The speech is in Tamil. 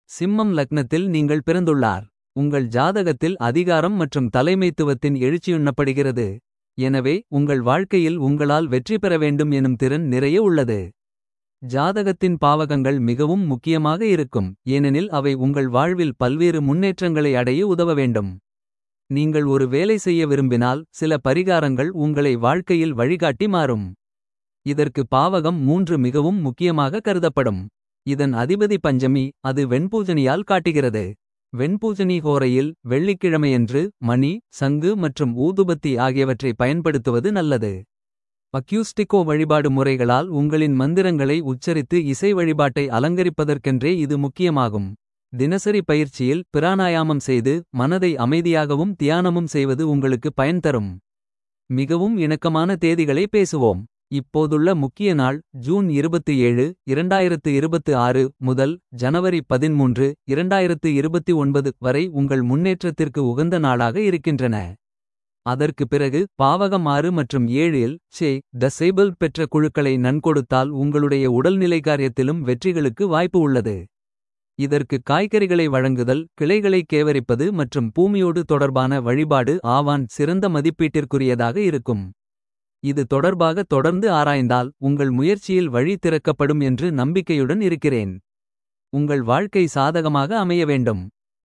சிம்மம் லக்னத்தில் நீங்கள் பிறந்துள்ளார். உங்கள் ஜாதகத்தில் அதிகாரம் மற்றும் தலைமைத்துவத்தின் எழுச்சியுண்ணப்படுகிறது. எனவே உங்கள் வாழ்க்கையில் உங்களால் வெற்றி பெற வேண்டும் எனும் திறன் நிறைய உள்ளது. ஜாதகத்தின் பாவகங்கள் மிகவும் முக்கியமாக இருக்கும். ஏனெனில் அவை உங்கள் வாழ்வில் பல்வேறு முன்னேற்றங்களை அடைய உதவ வேண்டும். நீங்கள் ஒரு வேலை செய்ய விரும்பினால் சில பரிகாரங்கள் உங்களை வாழ்க்கையில் வழிகாட்டி மாறும். இதற்கு பாவகம் மூன்று மிகவும் முக்கியமாக கருதப்படும். இதன் அதிபதி பஞ்சமி அது வெண்பூஜனியால் காட்டுகிறது. வெண்பூஜனி ஹோரையில் வெள்ளிக்கிழமையன்று மணி சங்கு மற்றும் ஊதுபத்தி ஆகியவற்றை பயன்படுத்துவது நல்லது. அக்யூஸ்டிகோ வழிபாடு முறைகளால் உங்களின் மந்திரங்களை உச்சரித்து இசை வழிபாட்டை அலங்கரிப்பதற்கென்றே இது முக்கியமாகும். தினசரி பயிற்சியில் பிராணாயாமம் செய்து மனதை அமைதியாகவும் தியானமும் செய்வது உங்களுக்கு பயன் தரும். மிகவும் இணக்கமான தேதிகளை பேசுவோம். இப்போதுள்ள முக்கிய நாள் ஜூன் 27 2026 முதல் ஜனவரி 13 2029 வரை உங்கள் முன்னேற்றத்திற்கு உகந்த நாளாக இருக்கின்றன. அதற்கு பிறகு பாவகம் 6 மற்றும் 7 இல் சே த சேபிள் பெற்ற குழுக்களை நன்கொடுத்தால் உங்களுடைய உடல்நிலை காரியத்திலும் வெற்றிகளுக்கு வாய்ப்பு உள்ளது. இதற்கு காய்கறிகளை வழங்குதல் கிளைகளை கேவரிப்பது மற்றும் பூமியோடு தொடர்பான வழிபாடு ஆவான் சிறந்த மதிப்பீட்டிற்குரியதாக இருக்கும். இது தொடர்பாக தொடர்ந்து ஆராய்ந்தால் உங்கள் முயற்சியில் வழி திறக்கப்படும் என்று நம்பிக்கையுடன் இருக்கிறேன். உங்கள் வாழ்க்கை சாதகமாக அமைய வேண்டும்.